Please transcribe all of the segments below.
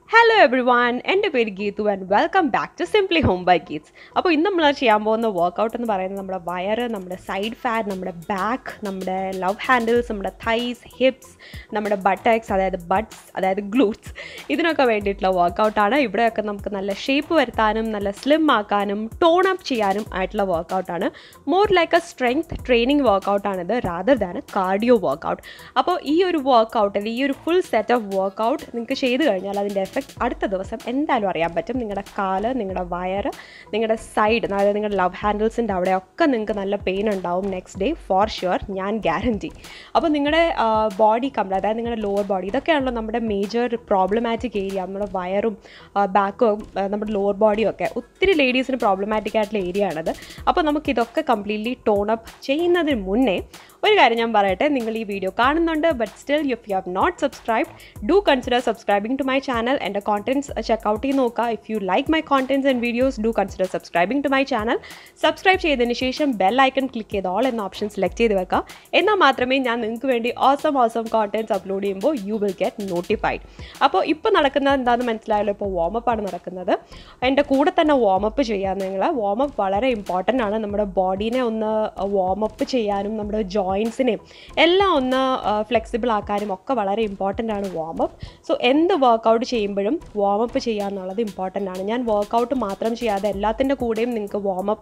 hello every everyone എൻ്റെ പേര് Geethu and welcome back to simply home by Geeths അപ്പോൾ ഇന്ന് നമ്മൾ ചെയ്യാൻ പോകുന്ന വർക്കൗട്ട് എന്ന് പറയുന്നത് നമ്മുടെ വയറ് നമ്മുടെ സൈഡ് ഫാറ്റ് നമ്മുടെ ബാക്ക് നമ്മുടെ ലവ് ഹാൻഡിൽസ് നമ്മുടെ തൈസ് ഹിപ്സ് നമ്മുടെ ബട്ടക്സ് അതായത് ബട്ട്സ് അതായത് ഗ്ലൂട്ട്സ് ഇതിനൊക്കെ വേണ്ടിയിട്ടുള്ള വർക്കൗട്ടാണ് ഇവിടെയൊക്കെ നമുക്ക് നല്ല ഷേപ്പ് വരുത്താനും നല്ല സ്ലിം ആക്കാനും ടോൺ അപ്പ് ചെയ്യാനും ആയിട്ടുള്ള വർക്കൗട്ടാണ് more like a strength training വർക്കൗട്ടാണിത് rather than a cardio workout അപ്പോൾ ഈ ഒരു വർക്കൗട്ടിൽ ഈ ഒരു ഫുൾ സെറ്റ് ഓഫ് വർക്കൗട്ട് നിങ്ങൾക്ക് ചെയ്ത് കഴിഞ്ഞാൽ അതിൻ്റെ എഫക്റ്റ് അടുത്ത ദിവസം എന്തായാലും അറിയാൻ പറ്റും നിങ്ങളുടെ കാല് നിങ്ങളുടെ വയറ് നിങ്ങളുടെ സൈഡ് അതായത് നിങ്ങളുടെ ലവ് ഹാൻഡിൽസിൻ്റെ അവിടെയൊക്കെ നിങ്ങൾക്ക് നല്ല പെയിൻ ഉണ്ടാവും നെക്സ്റ്റ് ഡേ ഫോർ ഷുവർ ഞാൻ ഗ്യാരൻറ്റി അപ്പോൾ നിങ്ങളുടെ ബോഡി കംപ്ലീറ്റ് അതായത് നിങ്ങളുടെ ലോവർ ബോഡി ഇതൊക്കെയാണല്ലോ നമ്മുടെ മേജർ പ്രോബ്ലമാറ്റിക് ഏരിയ നമ്മുടെ വയറും ബാക്കും നമ്മുടെ ലോവർ ബോഡിയും ഒക്കെ ഒത്തിരി ലേഡീസിന് പ്രോബ്ലമാറ്റിക് ആയിട്ടുള്ള ഏരിയ ആണത് അപ്പോൾ നമുക്കിതൊക്കെ കംപ്ലീറ്റ്ലി ടോൺ അപ്പ് ചെയ്യുന്നതിന് മുന്നേ ഒരു കാര്യം ഞാൻ പറയട്ടെ നിങ്ങൾ ഈ വീഡിയോ കാണുന്നുണ്ട് but still if you have not subscribe do consider subscribing to my channel എൻ്റെ കോണ്ടൻറ്റ്സ് ചെക്കൗട്ട് ചെയ്ത് നോക്കുക if you like my contents and videos do consider subscribing to my channel subscribe ചെയ്തതിന് ശേഷം ബെൽ ഐക്കൺ ക്ലിക്ക് ചെയ്ത് all എന്ന option select ചെയ്ത് വെക്കുക എന്നാൽ മാത്രമേ ഞാൻ നിങ്ങൾക്ക് വേണ്ടി ഓസം ഓസം കോണ്ടൻറ്റ്സ് അപ്ലോഡ് ചെയ്യുമ്പോൾ യു വിൽ ഗെറ്റ് നോട്ടിഫൈഡ് അപ്പോൾ ഇപ്പോൾ നടക്കുന്നത് എന്താണെന്ന് മനസ്സിലായല്ലോ ഇപ്പോൾ വാമപ്പാണ് നടക്കുന്നത് എൻ്റെ കൂടെ തന്നെ വാമപ്പ് ചെയ്യാൻ നിങ്ങൾ വാമപ്പ് വളരെ ഇമ്പോർട്ടൻ്റ് ആണ് നമ്മുടെ ബോഡീനെ ഒന്ന് വാമപ്പ് ചെയ്യാനും നമ്മുടെ ജോയിൻസിനെയും എല്ലാം ഒന്ന് ഫ്ലെക്സിബിൾ ആക്കാനും ഒക്കെ വളരെ ഇമ്പോർട്ടൻ്റ് ആണ് വാമപ്പ് സോ എന്ത് വർക്കൗട്ട് ചെയ്യുമ്പോഴും വാമപ്പ് ചെയ്യുക എന്നുള്ളത് ഇമ്പോർട്ടൻ്റ് ആണ് ഞാൻ വർക്കൗട്ട് മാത്രം ചെയ്യാതെ എല്ലാത്തിൻ്റെ കൂടെയും നിങ്ങൾക്ക് വാമപ്പ്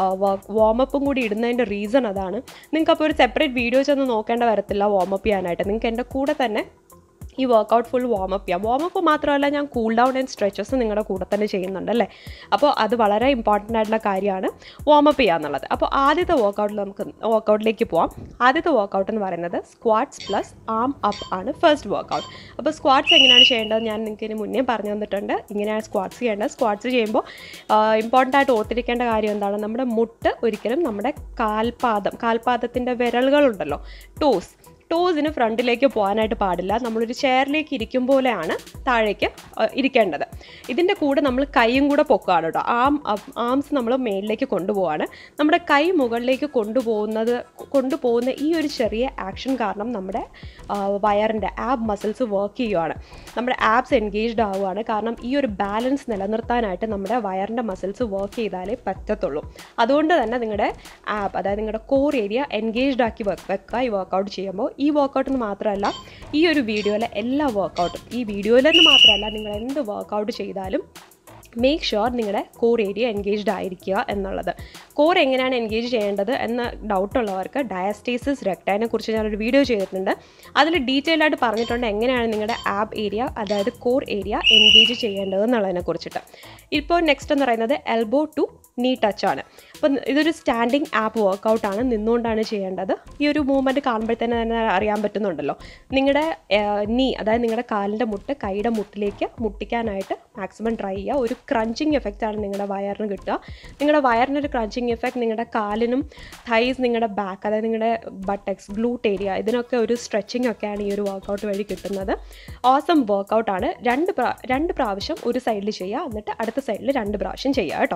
വാമപ്പും കൂടി ഇടുന്നതിൻ്റെ റീസൺ അതാണ് നിങ്ങൾക്ക് അപ്പോൾ ഒരു സെപ്പറേറ്റ് വീഡിയോസ് ഒന്നും നോക്കേണ്ട വരത്തില്ല വാമപ്പ് ചെയ്യാനായിട്ട് നിങ്ങൾക്ക് എൻ്റെ കൂടെ തന്നെ ഈ വർക്കൗട്ട് ഫുൾ വാമപ്പ് ചെയ്യാം വാമപ്പ് മാത്രമല്ല ഞാൻ കൂൾ ഡൗൺ ആൻഡ് സ്ട്രെച്ചസ് നിങ്ങളുടെ കൂടെ തന്നെ ചെയ്യുന്നുണ്ട് അല്ലേ അപ്പോൾ അത് വളരെ ഇമ്പോർട്ടൻ്റ് ആയിട്ടുള്ള കാര്യമാണ് വാമപ്പ് ചെയ്യുക എന്നുള്ളത് അപ്പോൾ ആദ്യത്തെ വർക്കൗട്ടിൽ നമുക്ക് വർക്കൗട്ടിലേക്ക് പോവാം ആദ്യത്തെ വർക്കൗട്ട് എന്ന് പറയുന്നത് സ്ക്വാട്സ് പ്ലസ് ആം അപ്പ് ആണ് ഫസ്റ്റ് വർക്കൗട്ട് അപ്പോൾ സ്ക്വാട്സ് എങ്ങനെയാണ് ചെയ്യേണ്ടത് ഞാൻ നിങ്ങൾക്ക് ഇതിന് മുന്നേ പറഞ്ഞു തന്നിട്ടുണ്ട് ഇങ്ങനെയാണ് സ്ക്വാട്സ് ചെയ്യേണ്ടത് സ്ക്വാട്സ് ചെയ്യുമ്പോൾ ഇമ്പോർട്ടൻ്റ് ആയിട്ട് ഓർത്തിരിക്കേണ്ട കാര്യം എന്താണ് നമ്മുടെ മുട്ട് ഒരിക്കലും നമ്മുടെ കാൽപാദം കാൽപാദത്തിൻ്റെ വിരലുകളുണ്ടല്ലോ ടോസ് ടോസിന് ഫ്രണ്ടിലേക്ക് പോകാനായിട്ട് പാടില്ല നമ്മളൊരു ചെയറിലേക്ക് ഇരിക്കും പോലെയാണ് താഴേക്ക് ഇരിക്കേണ്ടത് ഇതിൻ്റെ കൂടെ നമ്മൾ കൈയും കൂടെ പൊക്കുകയാണ് കേട്ടോ ആം ആംസ് നമ്മൾ മേളിലേക്ക് കൊണ്ടുപോവാണ് നമ്മുടെ കൈ മുകളിലേക്ക് കൊണ്ടുപോകുന്നത് കൊണ്ടുപോകുന്ന ഈ ഒരു ചെറിയ ആക്ഷൻ കാരണം നമ്മുടെ വയറിൻ്റെ ആബ് മസിൽസ് വർക്ക് ചെയ്യുവാണ് നമ്മുടെ ആബ്സ് എൻഗേജ്ഡ് ആവുകയാണ് കാരണം ഈ ഒരു ബാലൻസ് നിലനിർത്താനായിട്ട് നമ്മുടെ വയറിൻ്റെ മസിൽസ് വർക്ക് ചെയ്താലേ പറ്റത്തുള്ളൂ അതുകൊണ്ട് തന്നെ നിങ്ങളുടെ ആബ് അതായത് നിങ്ങളുടെ കോർ ഏരിയ എൻഗേജ്ഡ് ആക്കി വെക്കുക ഈ വർക്കൗട്ട് ചെയ്യുമ്പോൾ ഈ വർക്കൗട്ടിന് മാത്രമല്ല ഈ ഒരു വീഡിയോയിലെ എല്ലാ വർക്കൗട്ടും ഈ വീഡിയോയിലെന്ന് മാത്രമല്ല നിങ്ങൾ എന്ത് വർക്കൗട്ട് ചെയ്താലും മേക്ക് ഷുവർ നിങ്ങളുടെ കോർ ഏരിയ എൻഗേജ്ഡ് ആയിരിക്കുക എന്നുള്ളത് കോർ എങ്ങനെയാണ് എൻഗേജ് ചെയ്യേണ്ടത് എന്ന ഡൗട്ട് ഉള്ളവർക്ക് ഡയസ്റ്റേസിസ് റെക്ടൈനെ കുറിച്ച് ഞാനൊരു വീഡിയോ ചെയ്തിട്ടുണ്ട് അതിൽ ഡീറ്റെയിൽ ആയിട്ട് പറഞ്ഞിട്ടുണ്ട് എങ്ങനെയാണ് നിങ്ങളുടെ ആബ് ഏരിയ അതായത് കോർ ഏരിയ എൻഗേജ് ചെയ്യേണ്ടത് എന്നുള്ളതിനെ കുറിച്ചിട്ട് ഇപ്പോൾ നെക്സ്റ്റ് എന്ന് പറയുന്നത് എൽബോ ടു നീ ടച്ച് ആണ് അപ്പം ഇതൊരു സ്റ്റാൻഡിങ് ആപ്പ് വർക്കൗട്ടാണ് നിന്നുകൊണ്ടാണ് ചെയ്യേണ്ടത് ഈ ഒരു മൂവ്മെൻറ്റ് കാണുമ്പോഴത്തേന് തന്നെ അറിയാൻ പറ്റുന്നുണ്ടല്ലോ നിങ്ങളുടെ നീ അതായത് നിങ്ങളുടെ കാലിൻ്റെ മുട്ട് കൈയുടെ മുട്ടിലേക്ക് മുട്ടിക്കാനായിട്ട് മാക്സിമം ട്രൈ ചെയ്യുക ഒരു ക്രഞ്ചിങ് എഫക്റ്റ് ആണ് നിങ്ങളുടെ വയറിന് കിട്ടുക നിങ്ങളുടെ വയറിനൊരു ക്രഞ്ചിങ് എഫക്റ്റ് നിങ്ങളുടെ കാലിനും തൈസ് നിങ്ങളുടെ ബാക്ക് അതായത് നിങ്ങളുടെ ബട്ടക്സ് ഗ്ലൂട്ട് ഏരിയ ഇതിനൊക്കെ ഒരു സ്ട്രെച്ചിങ് ഒക്കെയാണ് ഈ ഒരു വർക്കൗട്ട് വഴി കിട്ടുന്നത് ഓസം വർക്കൗട്ടാണ് രണ്ട് പ്രാ രണ്ട് പ്രാവശ്യം ഒരു സൈഡിൽ ചെയ്യുക എന്നിട്ട് അടുത്ത സൈഡിൽ രണ്ട് പ്രാവശ്യം ചെയ്യുക കേട്ടോ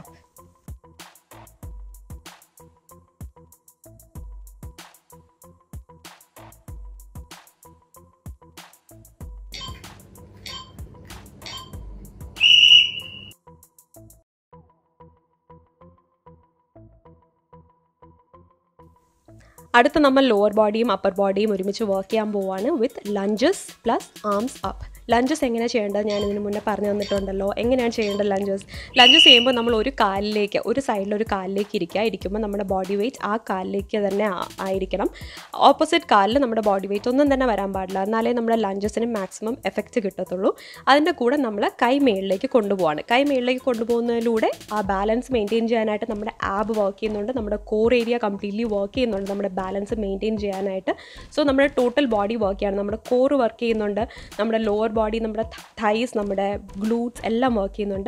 അടുത്ത നമ്മൾ ലോവർ ബോഡിയും അപ്പർ ബോഡിയും ഒരുമിച്ച് വർക്ക് ചെയ്യാൻ പോവാണ് with lunges plus arms up lunges എങ്ങനെ ചെയ്യേണ്ടത് ഞാൻ ഇതിന് മുന്നേ പറഞ്ഞു തന്നിട്ടുണ്ടല്ലോ എങ്ങനെയാണ് ചെയ്യേണ്ടത് ലഞ്ചസ് ലഞ്ചസ് ചെയ്യുമ്പോൾ നമ്മൾ ഒരു കാലിലേക്ക് ഒരു സൈഡിൽ ഒരു കാലിലേക്ക് ഇരിക്കുക ഇരിക്കുമ്പോൾ നമ്മുടെ ബോഡി വെയിറ്റ് ആ കാലിലേക്ക് തന്നെ ആയിരിക്കണം ഓപ്പോസിറ്റ് കാലിൽ നമ്മുടെ ബോഡി വെയിറ്റ് ഒന്നും തന്നെ വരാൻ പാടില്ല എന്നാലേ നമ്മുടെ ലഞ്ചസിന് മാക്സിമം എഫക്റ്റ് കിട്ടത്തുള്ളൂ അതിൻ്റെ കൂടെ നമ്മൾ കൈ മേളിലേക്ക് കൊണ്ടുപോവാണ് കൈ മേളിലേക്ക് കൊണ്ടുപോകുന്നതിലൂടെ ആ ബാലൻസ് മെയിൻറ്റെയിൻ ചെയ്യാനായിട്ട് നമ്മുടെ ആബ് വർക്ക് ചെയ്യുന്നുണ്ട് നമ്മുടെ കോർ ഏരിയ കംപ്ലീറ്റ്ലി വർക്ക് ചെയ്യുന്നുണ്ട് നമ്മുടെ ബാലൻസ് മെയിൻറ്റെയിൻ ചെയ്യാനായിട്ട് സോ നമ്മുടെ ടോട്ടൽ ബോഡി വർക്ക് ചെയ്യണം നമ്മുടെ കോർ വർക്ക് ചെയ്യുന്നുണ്ട് നമ്മുടെ ലോവർ ബോഡി നമ്മുടെ തൈസ് നമ്മുടെ ഗ്ലൂട്ട്സ് എല്ലാം വർക്ക് ചെയ്യുന്നുണ്ട്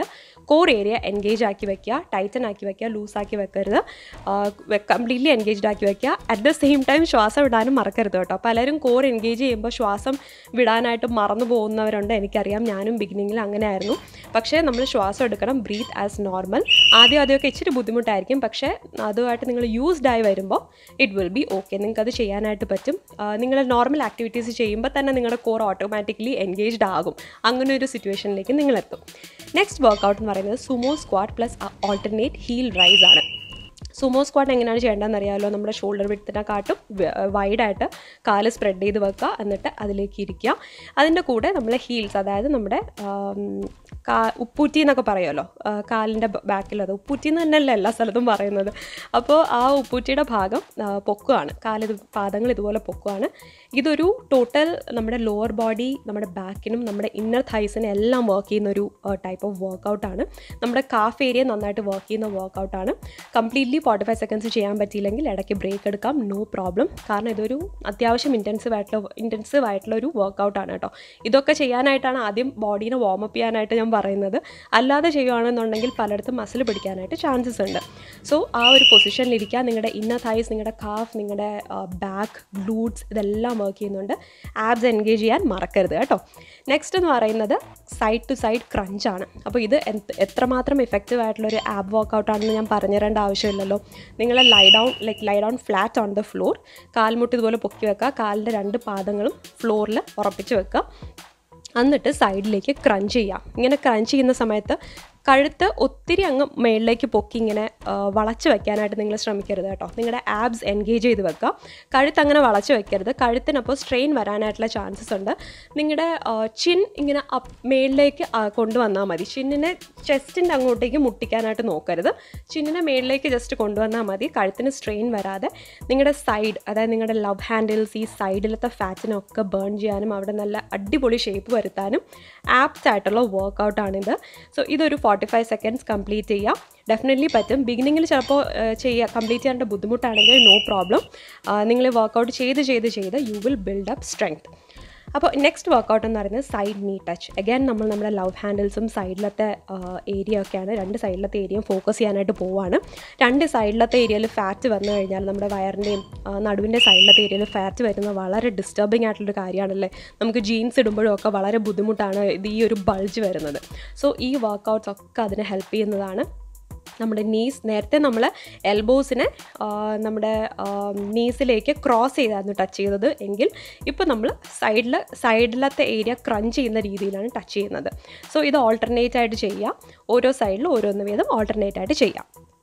കോർ ഏരിയ എൻഗേജ് ആക്കി വെക്കുക ടൈറ്റൻ ആക്കി വെക്കുക ലൂസാക്കി വെക്കരുത് കംപ്ലീറ്റ്ലി എൻഗേജ്ഡ് ആക്കി വെക്കുക അറ്റ് ദ സെയിം ടൈം ശ്വാസം വിടാനും മറക്കരുത് കേട്ടോ പലരും കോർ എൻഗേജ് ചെയ്യുമ്പോൾ ശ്വാസം വിടാനായിട്ട് മറന്നു പോകുന്നവരുണ്ട് എനിക്കറിയാം ഞാനും ബിഗിനിങ്ങിൽ അങ്ങനെ ആയിരുന്നു പക്ഷേ നമ്മൾ ശ്വാസം എടുക്കണം ബ്രീത്ത് ആസ് നോർമൽ ആദ്യം ആദ്യമൊക്കെ ഇച്ചിരി ബുദ്ധിമുട്ടായിരിക്കും പക്ഷേ അതുമായിട്ട് നിങ്ങൾ യൂസ്ഡ് ആയി വരുമ്പോൾ ഇറ്റ് വിൽ ബി ഓക്കെ നിങ്ങൾക്ക് അത് ചെയ്യാനായിട്ട് പറ്റും നിങ്ങൾ നോർമൽ ആക്ടിവിറ്റീസ് ചെയ്യുമ്പോൾ തന്നെ നിങ്ങളുടെ കോർ ഓട്ടോമാറ്റിക്കലി എൻഗേജ്ഡ് ആകും അങ്ങനെ ഒരു സിറ്റുവേഷനിലേക്ക് നിങ്ങൾ എത്തും നെക്സ്റ്റ് വർക്കൗട്ട് എന്ന് പറയുന്നത് sumo squat plus alternate heel raise ആണ് സുമോ സ്ക്വാഡ് എങ്ങനെയാണ് ചെയ്യേണ്ടതെന്ന് അറിയാമല്ലോ നമ്മുടെ ഷോൾഡർ വിടത്തിനെക്കാട്ടും വൈഡായിട്ട് കാല് സ്പ്രെഡ് ചെയ്ത് വെക്കുക എന്നിട്ട് അതിലേക്ക് ഇരിക്കുക അതിൻ്റെ കൂടെ നമ്മൾ ഹീൽസ് അതായത് നമ്മുടെ ആം, കാ ഉപ്പൂറ്റി എന്നൊക്കെ പറയുമല്ലോ ആ, കാലിൻ്റെ ബാക്കിൽ അത് ഉപ്പൂറ്റി എന്ന് തന്നെയല്ല എല്ലാ സ്ഥലത്തും പറയുന്നത് അപ്പോൾ ആ ഉപ്പൂറ്റിയുടെ ഭാഗം ആ, പൊക്കുകയാണ് കാല് പാദങ്ങൾ ഇതുപോലെ പൊക്കുകയാണ് ഇതൊരു ടോട്ടൽ നമ്മുടെ ലോവർ ബോഡി നമ്മുടെ ബാക്കിനും നമ്മുടെ ഇന്നർ തൈസിനും എല്ലാം വർക്ക് ചെയ്യുന്ന ഒരു ടൈപ്പ് ഓഫ് വർക്കൗട്ടാണ് നമ്മുടെ കാഫ് ഏരിയ നന്നായിട്ട് വർക്ക് ചെയ്യുന്ന വർക്കൗട്ടാണ് കംപ്ലീറ്റ്ലി ഫോർട്ടി ഫൈവ് സെക്കൻഡ്സ് ചെയ്യാൻ പറ്റിയില്ലെങ്കിൽ ഇടയ്ക്ക് ബ്രേക്ക് എടുക്കാം നോ പ്രോബ്ലം കാരണം ഇതൊരു അത്യാവശ്യം ഇൻറ്റൻസീവ് ആയിട്ടുള്ള ഇൻറ്റൻസീവ് ആയിട്ടുള്ള ഒരു വർക്കൗട്ടാണ് കേട്ടോ ഇതൊക്കെ ചെയ്യാനായിട്ടാണ് ആദ്യം ബോഡീനെ വാമപ്പ് ചെയ്യാനായിട്ട് ഞാൻ പറയുന്നത് അല്ലാതെ ചെയ്യുകയാണെന്നുണ്ടെങ്കിൽ പലയിടത്തും മസിൽ പിടിക്കാനായിട്ട് ചാൻസസ് ഉണ്ട് സോ ആ ഒരു പൊസിഷനിലിരിക്കുക നിങ്ങളുടെ ഇന്നർ തൈസ് നിങ്ങളുടെ കാഫ് നിങ്ങളുടെ ബാക്ക് ഗ്ലൂട്ട്സ് ഇതെല്ലാം വർക്ക് ചെയ്യുന്നുണ്ട് ആബ്സ് എൻഗേജ് ചെയ്യാൻ മറക്കരുത് കേട്ടോ നെക്സ്റ്റ് എന്ന് പറയുന്നത് സൈഡ് ടു സൈഡ് ക്രഞ്ചാണ് അപ്പോൾ ഇത് എന്ത് എത്രമാത്രം എഫക്റ്റീവ് ആയിട്ടുള്ള ഒരു ആപ്പ് വർക്കൗട്ടാണെന്ന് ഞാൻ പറഞ്ഞു തരേണ്ട ആവശ്യമില്ലല്ലോ നിങ്ങൾ lie down like lie down flat on the floor കാൽമുട്ട് ഇതുപോലെ പൊക്കി വെക്കുക കാലിൻ്റെ രണ്ട് പാദങ്ങളും ഫ്ലോറിൽ ഉറപ്പിച്ച് വെക്കുക എന്നിട്ട് സൈഡിലേക്ക് ക്രഞ്ച് ചെയ്യാം ഇങ്ങനെ ക്രഞ്ച് ചെയ്യുന്ന സമയത്ത് കഴുത്ത് ഒത്തിരി അങ്ങ് മേളിലേക്ക് പൊക്കി ഇങ്ങനെ ആ, വളച്ച് വെക്കാനായിട്ട് നിങ്ങൾ ശ്രമിക്കരുത് കേട്ടോ നിങ്ങളുടെ ആബ്സ് എൻഗേജ് ചെയ്ത് വെക്കുക കഴുത്ത് അങ്ങനെ വളച്ച് വെക്കരുത് കഴുത്തിനപ്പോൾ സ്ട്രെയിൻ വരാനായിട്ടുള്ള ചാൻസസ് ഉണ്ട് നിങ്ങളുടെ ചിൻ ഇങ്ങനെ അപ്പ് മേളിലേക്ക് ആ, കൊണ്ടുവന്നാൽ മതി ചിന്നിനെ ചെസ്റ്റിൻ്റെ അങ്ങോട്ടേക്ക് മുട്ടിക്കാനായിട്ട് നോക്കരുത് ചിന്നിനെ മേളിലേക്ക് ജസ്റ്റ് കൊണ്ടുവന്നാൽ മതി കഴുത്തിന് സ്ട്രെയിൻ വരാതെ നിങ്ങളുടെ സൈഡ് അതായത് നിങ്ങളുടെ ലവ് ഹാൻഡിൽസ് ഈ സൈഡിലത്തെ ഫാറ്റിനൊക്കെ ബേൺ ചെയ്യാനും അവിടെ നല്ല അടിപൊളി ഷേപ്പ് വരുത്താനും ആപ്റ്റ് ആയിട്ടുള്ള വർക്കൗട്ടാണിത് സോ ഇതൊരു ഫോർട്ടി ഫൈവ് സെക്കൻഡ്സ് കംപ്ലീറ്റ് ചെയ്യാം ഡെഫിനറ്റ്ലി പറ്റും ബിഗിനിങ്ങിൽ ചിലപ്പോൾ ചെയ്യുക കംപ്ലീറ്റ് ചെയ്യാണ്ട് ബുദ്ധിമുട്ടാണെങ്കിൽ നോ പ്രോബ്ലം നിങ്ങൾ വർക്കൗട്ട് ചെയ്ത് ചെയ്ത് ചെയ്ത് you will build up strength അപ്പോൾ നെക്സ്റ്റ് വർക്കൗട്ട് എന്ന് പറയുന്നത് സൈഡ് നീ ടച്ച് അഗൈൻ നമ്മൾ നമ്മുടെ ലവ് ഹാൻഡിൽസും സൈഡിലത്തെ ഏരിയ ഒക്കെയാണ് രണ്ട് സൈഡിലത്തെ ഏരിയയും ഫോക്കസ് ചെയ്യാനായിട്ട് പോവാണ് രണ്ട് സൈഡിലത്തെ ഏരിയയിൽ ഫാറ്റ് വന്നു കഴിഞ്ഞാൽ നമ്മുടെ വയറിൻ്റെയും നടുവിൻ്റെ സൈഡിലത്തെ ഏരിയയിൽ ഫാറ്റ് വരുന്നത് വളരെ ഡിസ്റ്റർബിംഗ് ആയിട്ടുള്ളൊരു കാര്യമാണല്ലേ നമുക്ക് ജീൻസ് ഇടുമ്പോഴും ഒക്കെ വളരെ ബുദ്ധിമുട്ടാണ് ഇത് ഈ ഒരു ബൾജ് വരുന്നത് സോ ഈ വർക്കൗട്ട്സ് ഒക്കെ അതിനെ ഹെൽപ്പ് ചെയ്യുന്നതാണ് നമ്മുടെ നീസ് നേരത്തെ നമ്മൾ എൽബോസിനെ നമ്മുടെ നീസിലേക്ക് ക്രോസ് ചെയ്തായിരുന്നു ടച്ച് ചെയ്തത് എങ്കിൽ ഇപ്പോൾ നമ്മൾ സൈഡിൽ സൈഡിലത്തെ ഏരിയ ക്രഞ്ച് ചെയ്യുന്ന രീതിയിലാണ് ടച്ച് ചെയ്യുന്നത് സോ ഇത് ഓൾട്ടർനേറ്റ് ആയിട്ട് ചെയ്യാം ഓരോ സൈഡിലും ഓരോന്ന് വീതം ഓൾട്ടർനേറ്റ് ആയിട്ട് ചെയ്യാം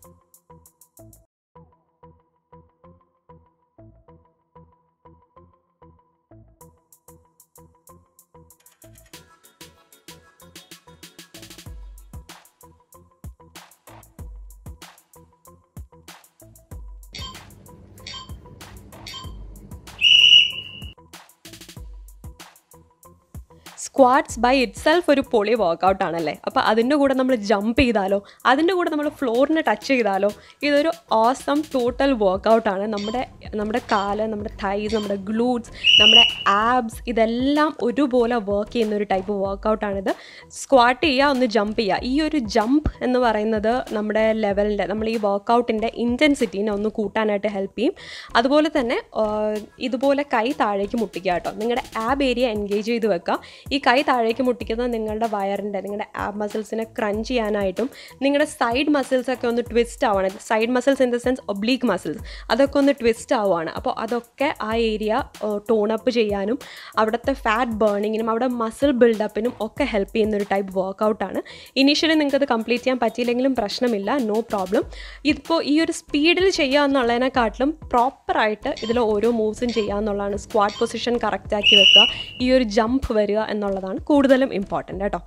സ്ക്വാഡ്സ് ബൈ ഇറ്റ് സെൽഫ് ഒരു പൊളി വർക്കൗട്ട് ആണല്ലേ അപ്പോൾ അതിൻ്റെ കൂടെ നമ്മൾ ജമ്പ് ചെയ്താലോ അതിൻ്റെ കൂടെ നമ്മൾ ഫ്ലോറിനെ ടച്ച് ചെയ്താലോ ഇതൊരു ഓസം ടോട്ടൽ വർക്കൗട്ടാണ് നമ്മുടെ നമ്മുടെ കാല് നമ്മുടെ തൈസ് നമ്മുടെ ഗ്ലൂട്ട്സ് നമ്മുടെ ആബ്സ് ഇതെല്ലാം ഒരുപോലെ വർക്ക് ചെയ്യുന്ന ഒരു ടൈപ്പ് വർക്കൗട്ടാണിത് സ്ക്വാട്ട് ചെയ്യുക ഒന്ന് ജമ്പ് ചെയ്യുക ഈ ഒരു ജമ്പ് എന്ന് പറയുന്നത് നമ്മുടെ ലെവലിൻ്റെ നമ്മൾ ഈ വർക്കൗട്ടിൻ്റെ ഇൻറ്റൻസിറ്റീനെ ഒന്ന് കൂട്ടാനായിട്ട് ഹെൽപ്പ് ചെയ്യും അതുപോലെ തന്നെ ആ, ഇതുപോലെ കൈ താഴേക്ക് മുട്ടിക്കുക കേട്ടോ നിങ്ങളുടെ ആബ് ഏരിയ എൻഗേജ് ചെയ്ത് വെക്കുക ഈ കൈ താഴേക്ക് മുട്ടിക്കുന്നത് നിങ്ങളുടെ വയറിൻ്റെ നിങ്ങളുടെ ആബ് മസിൽസിനെ ക്രഞ്ച് ചെയ്യാനായിട്ടും നിങ്ങളുടെ സൈഡ് മസിൽസ് ഒക്കെ ഒന്ന് ട്വിസ്റ്റ് ആവുകയാണ് side muscles in the sense oblique muscles അതൊക്കെ ഒന്ന് ട്വിസ്റ്റ് ആവുകയാണ് അപ്പോൾ അതൊക്കെ ആ ഏരിയ ടോണപ്പ് ചെയ്യാനും അവിടുത്തെ ഫാറ്റ് ബേണിങ്ങിനും അവിടെ മസിൽ ബിൽഡപ്പിനും ഒക്കെ ഹെൽപ്പ് ചെയ്യുന്ന ഒരു ടൈപ്പ് വർക്കൗട്ടാണ് ഇനീഷ്യലി നിങ്ങൾക്ക് അത് കംപ്ലീറ്റ് ചെയ്യാൻ പറ്റിയില്ലെങ്കിലും പ്രശ്നമില്ല നോ പ്രോബ്ലം ഇതിപ്പോൾ ഈ ഒരു സ്പീഡിൽ ചെയ്യുക എന്നുള്ളതിനെക്കാട്ടിലും പ്രോപ്പറായിട്ട് ഇതിൽ ഓരോ മൂവ്സും ചെയ്യുക എന്നുള്ളതാണ് സ്ക്വാഡ് പൊസിഷൻ കറക്റ്റാക്കി വെക്കുക ഈ ഒരു ജമ്പ് വരിക എന്നുള്ളതാണ് കൂടുതലും ഇമ്പോർട്ടൻ്റ് കേട്ടോ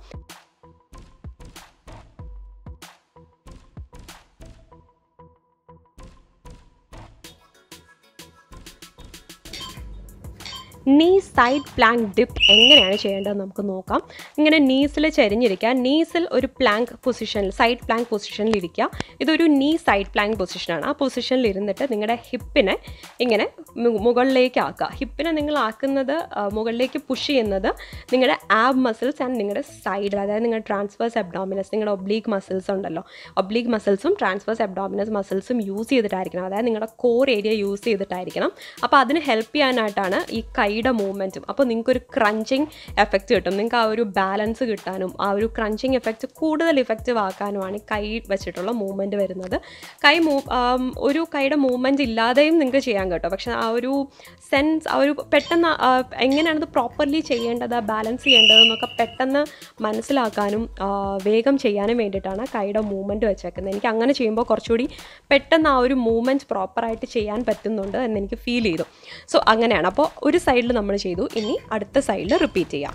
നീ സൈഡ് പ്ലാങ്ക് ഡിപ്പ് എങ്ങനെയാണ് ചെയ്യേണ്ടതെന്ന് നമുക്ക് നോക്കാം ഇങ്ങനെ നീസിൽ ചെരിഞ്ഞിരിക്കുക നീസിൽ ഒരു പ്ലാങ്ക് പൊസിഷനിൽ സൈഡ് പ്ലാങ്ക് പൊസിഷനിൽ ഇരിക്കുക ഇതൊരു നീ സൈഡ് പ്ലാങ്ക് പൊസിഷനാണ് ആ പൊസിഷനിൽ ഇരുന്നിട്ട് നിങ്ങളുടെ ഹിപ്പിനെ ഇങ്ങനെ മു- മുകളിലേക്ക് ആക്കുക ഹിപ്പിനെ നിങ്ങൾ ആക്കുന്നത് ആ, മുകളിലേക്ക് പുഷ് ചെയ്യുന്നത് നിങ്ങളുടെ ആബ് മസിൽസ് ആൻഡ് നിങ്ങളുടെ സൈഡ് അതായത് നിങ്ങളുടെ ട്രാൻസ്ഫേഴ്സ് അബ്ഡോമിനസ് നിങ്ങളുടെ ഒബ്ലീഗ് മസിൽസ് ഉണ്ടല്ലോ ഒബ്ലീഗ് മസിൽസും ട്രാൻസ്ഫേഴ്സ് അബ്ഡോമിനസ് മസിൽസും യൂസ് ചെയ്തിട്ടായിരിക്കണം അതായത് നിങ്ങളുടെ കോർ ഏരിയ യൂസ് ചെയ്തിട്ടായിരിക്കണം അപ്പോൾ അതിന് ഹെൽപ്പ് ചെയ്യാനായിട്ടാണ് ഈ കൈയുടെ മൂവ്മെൻറ്റും അപ്പോൾ നിങ്ങൾക്കൊരു ക്രഞ്ചിങ് എഫക്റ്റ് കിട്ടും നിങ്ങൾക്ക് ആ ഒരു ബാലൻസ് കിട്ടാനും ആ ഒരു ക്രഞ്ചിങ് എഫക്റ്റ് കൂടുതൽ ഇഫക്റ്റീവ് ആക്കാനുമാണ് ഈ കൈ വെച്ചിട്ടുള്ള മൂവ്മെൻറ്റ് വരുന്നത് കൈ മൂവ് ഒരു കൈയുടെ മൂവ്മെൻറ്റ് ഇല്ലാതെയും നിങ്ങൾക്ക് ചെയ്യാൻ കേട്ടോ പക്ഷേ ആ ഒരു സെൻസ് ആ ഒരു പെട്ടെന്ന് ആ, എങ്ങനെയാണത് പ്രോപ്പർലി ചെയ്യേണ്ടത് ബാലൻസ് ചെയ്യേണ്ടത് എന്നൊക്കെ പെട്ടെന്ന് മനസ്സിലാക്കാനും ആ, വേഗം ചെയ്യാനും വേണ്ടിയിട്ടാണ് കൈയുടെ മൂവ്മെൻറ്റ് വെച്ചേക്കുന്നത് എനിക്ക് അങ്ങനെ ചെയ്യുമ്പോൾ കുറച്ചുകൂടി പെട്ടെന്ന് ആ ഒരു മൂവ്മെൻറ്റ് പ്രോപ്പറായിട്ട് ചെയ്യാൻ പറ്റുന്നുണ്ട് എന്ന് എനിക്ക് ഫീൽ ചെയ്തു സോ അങ്ങനെയാണ് അപ്പോൾ ഒരു സൈഡിൽ നമ്മൾ ചെയ്തു ഇനി അടുത്ത സൈഡിൽ റിപ്പീറ്റ് ചെയ്യാം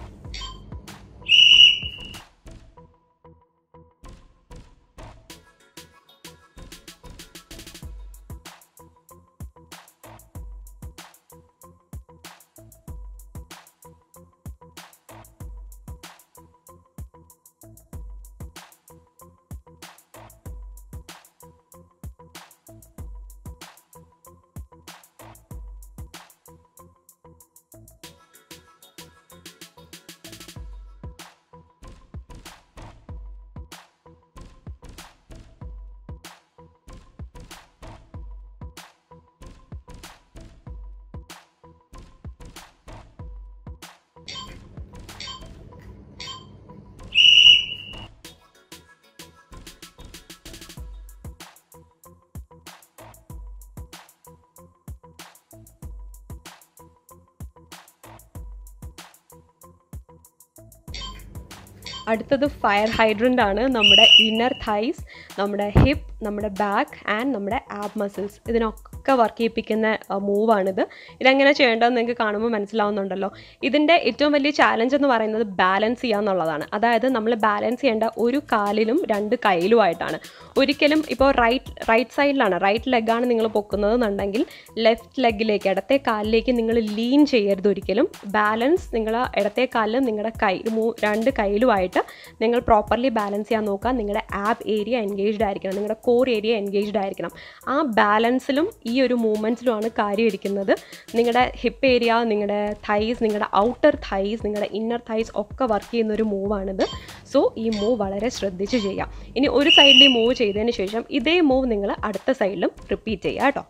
അടുത്തത് ഫയർ ഹൈഡ്രൻ്റ് ആണ് നമ്മുടെ ഇന്നർ തൈസ് നമ്മുടെ ഹിപ്പ് നമ്മുടെ ബാക്ക് ആൻഡ് നമ്മുടെ ആബ് മസിൽസ് ഇതിനൊക്കെ വർക്ക് ചെയ്യിപ്പിക്കുന്ന മൂവാണിത് ഇതെങ്ങനെ ചെയ്യേണ്ടതെന്ന് നിങ്ങൾക്ക് കാണുമ്പോൾ മനസ്സിലാവുന്നുണ്ടല്ലോ ഇതിൻ്റെ ഏറ്റവും വലിയ ചാലഞ്ച് എന്ന് പറയുന്നത് ബാലൻസ് ചെയ്യുക എന്നുള്ളതാണ് അതായത് നമ്മൾ ബാലൻസ് ചെയ്യേണ്ട ഒരു കാലിലും രണ്ട് കയ്യിലുമായിട്ടാണ് ഒരിക്കലും ഇപ്പോൾ റൈറ്റ് റൈറ്റ് സൈഡിലാണ് റൈറ്റ് ലെഗാണ് നിങ്ങൾ പൊക്കുന്നത് എന്നുണ്ടെങ്കിൽ ലെഫ്റ്റ് ലെഗിലേക്ക് ഇടത്തെ കാലിലേക്ക് നിങ്ങൾ ലീൻ ചെയ്യരുത് ഒരിക്കലും ബാലൻസ് നിങ്ങൾ ഇടത്തെ കാലിലും നിങ്ങളുടെ കൈ മൂ രണ്ട് കയ്യിലുമായിട്ട് നിങ്ങൾ പ്രോപ്പർലി ബാലൻസ് ചെയ്യാൻ നോക്കുക നിങ്ങളുടെ ആബ് ഏരിയ എൻഗേജ്ഡ് ആയിരിക്കണം നിങ്ങളുടെ കോർ ഏരിയ എൻഗേജ്ഡ് ആയിരിക്കണം ആ ബാലൻസിലും ഈ ഒരു മൂവ്മെൻറ്റ്സിലുമാണ് കാര്യം ഇരിക്കുന്നത് നിങ്ങളുടെ ഹിപ്പ് ഏരിയ നിങ്ങളുടെ തൈസ് നിങ്ങളുടെ ഔട്ടർ തൈസ് നിങ്ങളുടെ ഇന്നർ തൈസ് ഒക്കെ വർക്ക് ചെയ്യുന്ന ഒരു മൂവാണിത് സോ ഈ മൂവ് വളരെ ശ്രദ്ധിച്ച് ചെയ്യാം ഇനി ഒരു സൈഡിൽ മൂവ് ചെയ്തതിന് ശേഷം ഇതേ മൂവ് നിങ്ങൾ അടുത്ത സൈഡിലും റിപ്പീറ്റ് ചെയ്യുക കേട്ടോ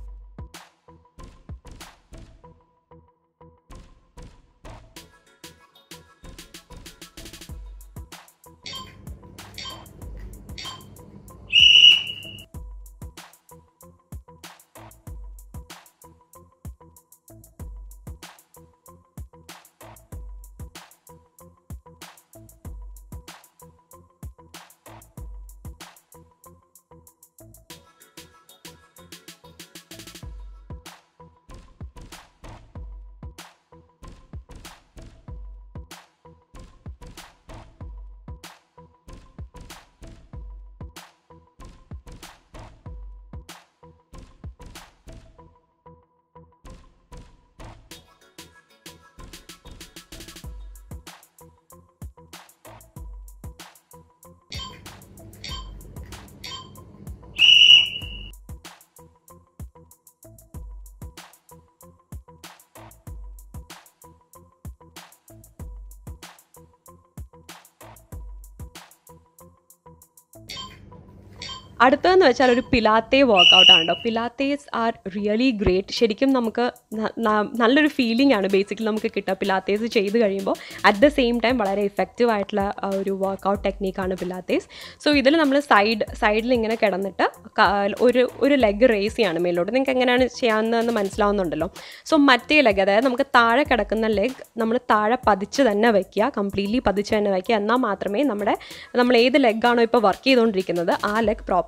അടുത്തതെന്ന് വെച്ചാൽ ഒരു പിലാത്തെ വർക്കൗട്ട് ആണ് കേട്ടോ പിലാത്തേസ് ആർ റിയലി ഗ്രേറ്റ് ശരിക്കും നമുക്ക് ന- ന- നല്ലൊരു ഫീലിംഗ് ആണ് ബേസിക്കലി നമുക്ക് കിട്ടുക പിലാത്തേസ് ചെയ്ത് കഴിയുമ്പോൾ അറ്റ് ദ സെയിം ടൈം വളരെ ഇഫക്റ്റീവ് ആയിട്ടുള്ള ആ, ഒരു വർക്കൗട്ട് ടെക്നീക്കാണ് പിലാത്തേസ് സോ ഇതിൽ നമ്മൾ സൈഡ് സൈഡിൽ ഇങ്ങനെ കിടന്നിട്ട് ക- ഒരു ഒരു ലെഗ് റേസ് ചെയ്യാണ് മേലോട്ട് നിങ്ങൾക്ക് എങ്ങനെയാണ് ചെയ്യാവുന്നതെന്ന് മനസ്സിലാവുന്നുണ്ടല്ലോ സോ മറ്റേ ലെഗ് അതായത് നമുക്ക് താഴെ കിടക്കുന്ന ലെഗ് നമ്മൾ താഴെ പതിച്ച് തന്നെ വെക്കുക കംപ്ലീറ്റ്ലി പതിച്ച് തന്നെ വെക്കുക എന്നാൽ മാത്രമേ നമ്മുടെ നമ്മൾ ഏത് ലെഗാണോ ഇപ്പോൾ വർക്ക് ചെയ്തുകൊണ്ടിരിക്കുന്നത് ആ ലെഗ് പ്രോപ്പർ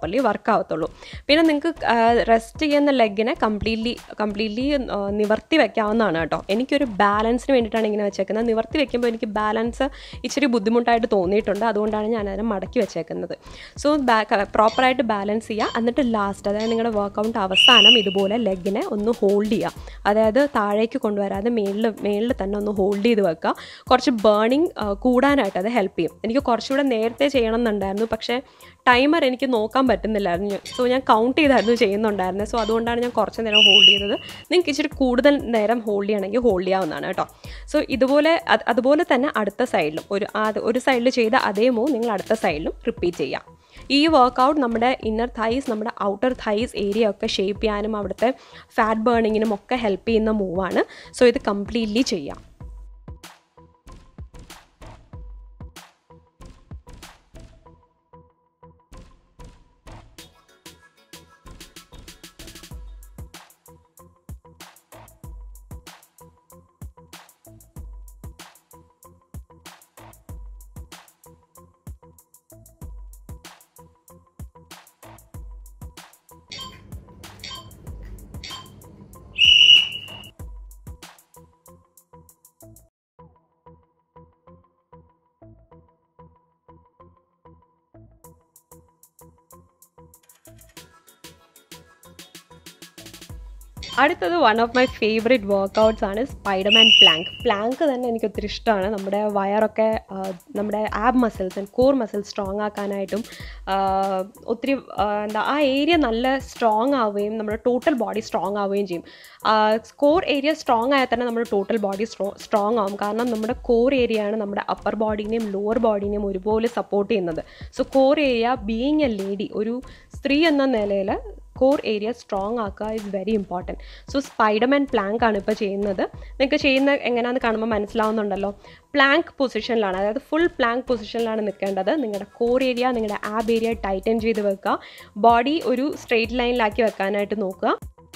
പ്രോപ്പർലി വർക്ക് ആവത്തുള്ളൂ പിന്നെ നിങ്ങൾക്ക് റെസ്റ്റ് ചെയ്യുന്ന ലെഗിനെ കംപ്ലീറ്റ്ലി കംപ്ലീറ്റ്ലി നിവർത്തി വെക്കാവുന്നതാണ് കേട്ടോ എനിക്കൊരു ബാലൻസിന് വേണ്ടിയിട്ടാണ് ഇങ്ങനെ വെച്ചേക്കുന്നത് നിവർത്തി വെക്കുമ്പോൾ എനിക്ക് ബാലൻസ് ഇച്ചിരി ബുദ്ധിമുട്ടായിട്ട് തോന്നിയിട്ടുണ്ട് അതുകൊണ്ടാണ് ഞാൻ അതിനെ മടക്കി വെച്ചേക്കുന്നത് സോ പ്രോപ്പറായിട്ട് ബാലൻസ് ചെയ്യുക എന്നിട്ട് ലാസ്റ്റ് അതായത് നിങ്ങളുടെ വർക്കൗട്ട് അവസാനം ഇതുപോലെ ലെഗിനെ ഒന്ന് ഹോൾഡ് ചെയ്യുക അതായത് താഴേക്ക് കൊണ്ടുവരാതെ മേളിൽ മേളിൽ തന്നെ ഒന്ന് ഹോൾഡ് ചെയ്ത് വെക്കുക കുറച്ച് ബേണിങ് കൂടാനായിട്ട് അത് ഹെൽപ്പ് ചെയ്യും എനിക്ക് കുറച്ചുകൂടെ നേരത്തെ ചെയ്യണം എന്നുണ്ടായിരുന്നു പക്ഷേ ടൈമർ എനിക്ക് നോക്കാൻ പറ്റുന്നില്ലായിരുന്നു സോ ഞാൻ കൗണ്ട് ചെയ്തായിരുന്നു ചെയ്യുന്നുണ്ടായിരുന്നത് സോ അതുകൊണ്ടാണ് ഞാൻ കുറച്ച് നേരം ഹോൾഡ് ചെയ്തത് നിങ്ങൾക്ക് ഇച്ചിരി കൂടുതൽ നേരം ഹോൾഡ് ചെയ്യണമെങ്കിൽ ഹോൾഡ് ചെയ്യാവുന്നതാണ് കേട്ടോ സോ ഇതുപോലെ അത് അതുപോലെ തന്നെ അടുത്ത സൈഡിലും ഒരു ആ- ഒരു സൈഡിൽ ചെയ്ത അതേ മൂവ് നിങ്ങൾ അടുത്ത സൈഡിലും റിപ്പീറ്റ് ചെയ്യാം ഈ വർക്കൗട്ട് നമ്മുടെ ഇന്നർ തൈസ് നമ്മുടെ ഔട്ടർ തൈസ് ഏരിയ ഒക്കെ ഷേപ്പ് ചെയ്യാനും അവിടുത്തെ ഫാറ്റ് ബേണിങ്ങിനും ഒക്കെ ഹെൽപ്പ് ചെയ്യുന്ന മൂവാണ് സോ ഇത് കംപ്ലീറ്റ്ലി ചെയ്യാം അടുത്തത് one of my favourite workouts ആണ് സ്പൈഡർമാൻ പ്ലാങ്ക് പ്ലാങ്ക് തന്നെ എനിക്ക് ഒത്തിരി ഇഷ്ടമാണ് നമ്മുടെ വയറൊക്കെ ആ, നമ്മുടെ ab muscles and core muscles strong ആക്കാനായിട്ടും ആ, ഒത്തിരി ആ, എന്താ ആ ഏരിയ നല്ല സ്ട്രോങ് ആവുകയും നമ്മുടെ ടോട്ടൽ ബോഡി സ്ട്രോങ് ആവുകയും ചെയ്യും കോർ ഏരിയ സ്ട്രോങ് ആയാൽ തന്നെ നമ്മുടെ ടോട്ടൽ ബോഡി സ്ട്രോ സ്ട്രോങ് ആവും കാരണം നമ്മുടെ കോർ ഏരിയ ആണ് നമ്മുടെ അപ്പർ ബോഡീനെയും ലോവർ ബോഡീനെയും ഒരുപോലെ സപ്പോർട്ട് ചെയ്യുന്നത് so core area being a lady ഒരു സ്ത്രീ എന്ന നിലയിൽ കോർ ഏരിയ സ്ട്രോങ് ആക്കുക is very important so Spiderman plank ആണ് ഇപ്പോൾ ചെയ്യുന്നത് നിങ്ങൾക്ക് ചെയ്യുന്ന എങ്ങനെയാണെന്ന് കാണുമ്പോൾ മനസ്സിലാവുന്നുണ്ടല്ലോ പ്ലാങ്ക് പൊസിഷനിലാണ് അതായത് ഫുൾ പ്ലാങ്ക് പൊസിഷനിലാണ് നിൽക്കേണ്ടത് നിങ്ങളുടെ കോർ ഏരിയ നിങ്ങളുടെ ആബ് ഏരിയ ടൈറ്റൻ ചെയ്ത് വെക്കുക ബോഡി ഒരു സ്ട്രെയിറ്റ് ലൈനിലാക്കി വെക്കാനായിട്ട് നോക്കുക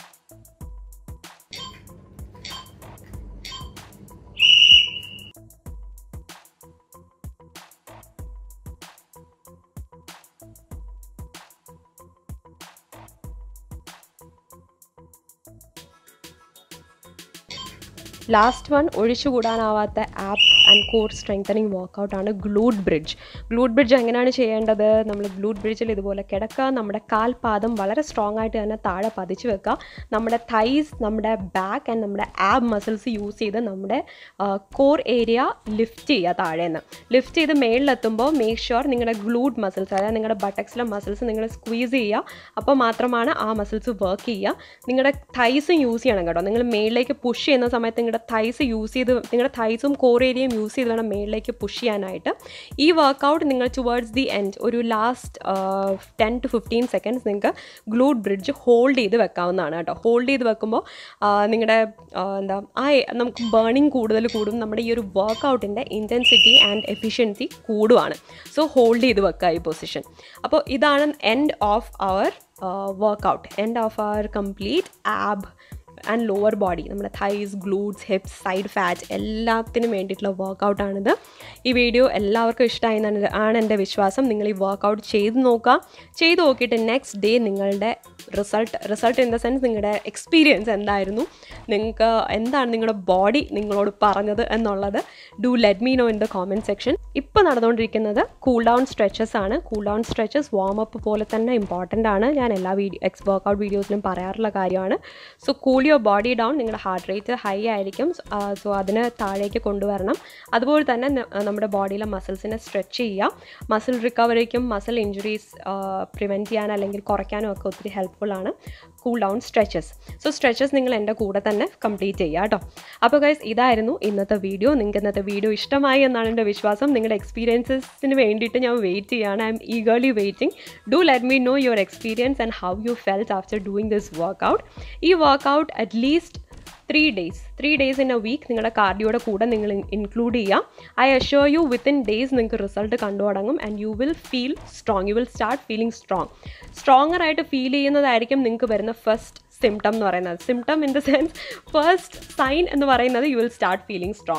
ലാസ്റ്റ് വൺ ഒഴിച്ചുകൂടാനാവാത്ത ആപ്പ് ആൻഡ് കോർ സ്ട്രെങ്തനിങ് വർക്കൗട്ടാണ് ഗ്ലൂഡ് ബ്രിഡ്ജ് ഗ്ലൂഡ് ബ്രിഡ്ജ് എങ്ങനെയാണ് ചെയ്യേണ്ടത് നമ്മൾ ഗ്ലൂഡ് ബ്രിഡ്ജിൽ ഇതുപോലെ കിടക്കുക നമ്മുടെ കാൽപാദം വളരെ സ്ട്രോങ് ആയിട്ട് തന്നെ താഴെ പതിച്ച് വെക്കുക നമ്മുടെ തൈസ് നമ്മുടെ ബാക്ക് ആൻഡ് നമ്മുടെ ആബ് മസിൽസ് യൂസ് ചെയ്ത് നമ്മുടെ കോർ ഏരിയ ലിഫ്റ്റ് ചെയ്യുക താഴേന്ന് ലിഫ്റ്റ് ചെയ്ത് മേളിലെത്തുമ്പോൾ മേക്ക് ഷുവർ നിങ്ങളുടെ ഗ്ലൂഡ് മസിൽസ് അതായത് നിങ്ങളുടെ ബട്ടക്സിലെ മസിൽസ് നിങ്ങൾ സ്ക്വീസ് ചെയ്യുക അപ്പോൾ മാത്രമാണ് ആ മസിൽസ് വർക്ക് ചെയ്യുക നിങ്ങളുടെ തൈസും യൂസ് ചെയ്യണം കേട്ടോ നിങ്ങൾ മേളിലേക്ക് പുഷ് ചെയ്യുന്ന സമയത്ത് നിങ്ങളുടെ തൈസ് യൂസ് ചെയ്ത് നിങ്ങളുടെ തൈസും കോർ ഏരിയയും യൂസ് ചെയ്ത് വേണം മേളിലേക്ക് പുഷ് ചെയ്യാനായിട്ട് ഈ വർക്കൗട്ട് നിങ്ങൾ ടുവേർഡ്സ് ദി എൻഡ് ഒരു last ten to fifteen seconds നിങ്ങൾക്ക് ഗ്ലൂഡ് ബ്രിഡ്ജ് ഹോൾഡ് ചെയ്ത് വെക്കാവുന്നതാണ് കേട്ടോ ഹോൾഡ് ചെയ്ത് വെക്കുമ്പോൾ നിങ്ങളുടെ എന്താ ആ എ- നമുക്ക് ബേണിംഗ് കൂടുതൽ കൂടും നമ്മുടെ ഈ ഒരു വർക്കൗട്ടിൻ്റെ ഇൻറ്റൻസിറ്റി ആൻഡ് എഫിഷ്യൻസി കൂടുവാണ് സോ ഹോൾഡ് ചെയ്ത് വെക്കുക ഈ പൊസിഷൻ അപ്പോൾ ഇതാണ് end of our workout end of our complete ab and lower body നമ്മുടെ thighs glutes hips side fat എല്ലാത്തിനും വേണ്ടിയിട്ടുള്ള വർക്കൗട്ടാണിത് ഈ വീഡിയോ എല്ലാവർക്കും ഇഷ്ടമായി എന്നാണ് ആണ് എൻ്റെ വിശ്വാസം നിങ്ങൾ ഈ വർക്കൗട്ട് ചെയ്ത് നോക്കുക ചെയ്ത് നോക്കിയിട്ട് നെക്സ്റ്റ് ഡേ നിങ്ങളുടെ result result in the sense നിങ്ങളുടെ എക്സ്പീരിയൻസ് എന്തായിരുന്നു നിങ്ങൾക്ക് എന്താണ് നിങ്ങളുടെ ബോഡി നിങ്ങളോട് പറഞ്ഞത് എന്നുള്ളത് do let me know in the comment section ഇപ്പോൾ നടന്നുകൊണ്ടിരിക്കുന്നത് കൂൾ ഡൗൺ സ്ട്രെച്ചസ് ആണ് cool down stretches warm up പോലെ തന്നെ ഇമ്പോർട്ടൻ്റ് ആണ് ഞാൻ എല്ലാ വീഡിയോ എക്സ് വർക്കൗട്ട് വീഡിയോസിലും പറയാറുള്ള കാര്യമാണ് so cool your body down നിങ്ങളുടെ ഹാർട്ട് റേറ്റ് ഹൈ ആയിരിക്കും സോ അതിന് താഴേക്ക് കൊണ്ടുവരണം അതുപോലെ തന്നെ ന- നമ്മുടെ ബോഡിയിലെ മസിൽസിനെ സ്ട്രെച്ച് ചെയ്യുക മസിൽ റിക്കവറിക്കും മസിൽ ഇഞ്ചുറീസ് പ്രിവെൻറ്റ് ചെയ്യാൻ അല്ലെങ്കിൽ കുറയ്ക്കാനും ഒക്കെ ഒത്തിരി ഹെൽപ്ഫുൾ ആണ് cool down stretches so stretches നിങ്ങൾ എൻ്റെ കൂടെ തന്നെ കംപ്ലീറ്റ് ചെയ്യുക കേട്ടോ അപ്പോൾ ഗൈസ് ഇതായിരുന്നു ഇന്നത്തെ വീഡിയോ നിങ്ങൾക്ക് ഇന്നത്തെ വീഡിയോ ഇഷ്ടമായി എന്നാണ് എൻ്റെ വിശ്വാസം നിങ്ങളുടെ എക്സ്പീരിയൻസസിന് വേണ്ടിയിട്ട് ഞാൻ വെയിറ്റ് ചെയ്യാണ് I'm eagerly waiting do let me know your experience and how you felt after doing this workout ഈ workout at least three days three days in a week നിങ്ങളുടെ കാർഡിയോയുടെ കൂടെ നിങ്ങൾ ഇൻക്ലൂഡ് ചെയ്യുക I assure you within days നിങ്ങൾക്ക് result കണ്ടു തുടങ്ങും and you will feel strong you will start feeling strong stronger ആയിട്ട് ഫീൽ ചെയ്യുന്നതായിരിക്കും നിങ്ങൾക്ക് വരുന്ന ഫസ്റ്റ് സിംറ്റം എന്ന് പറയുന്നത് symptom in the sense first sign എന്ന് പറയുന്നത് you will start feeling strong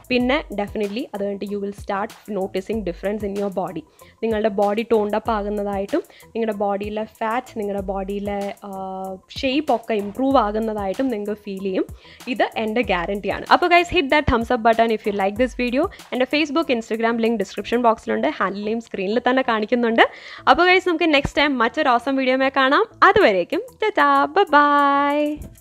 പിന്നെ ഡെഫിനറ്റ്ലി അത് കഴിഞ്ഞിട്ട് you will start noticing difference in your body നിങ്ങളുടെ ബോഡി ടോണ്ടപ്പ് ആകുന്നതായിട്ടും നിങ്ങളുടെ ബോഡിയിലെ ഫാറ്റ് നിങ്ങളുടെ ബോഡിയിലെ ഷേപ്പ് ഒക്കെ ഇമ്പ്രൂവ് ആകുന്നതായിട്ടും നിങ്ങൾക്ക് ഫീൽ ചെയ്യും ഇത് എൻ്റെ ഗ്യാരണ്ടിയാണ് അപ്പോൾ guys hit that thumbs up button if you like this video എൻ്റെ ഫേസ്ബുക്ക് ഇൻസ്റ്റഗ്രാം ലിങ്ക് ഡിസ്ക്രിപ്ഷൻ ബോക്സിലുണ്ട് ഹാൻഡിൽ നെയിം സ്ക്രീനിൽ തന്നെ കാണിക്കുന്നുണ്ട് അപ്പോൾ ഗൈസ് നമുക്ക് നെക്സ്റ്റ് ടൈം മറ്റൊരു ഓസം വീഡിയോമേ കാണാം അതുവരേക്കും ബൈ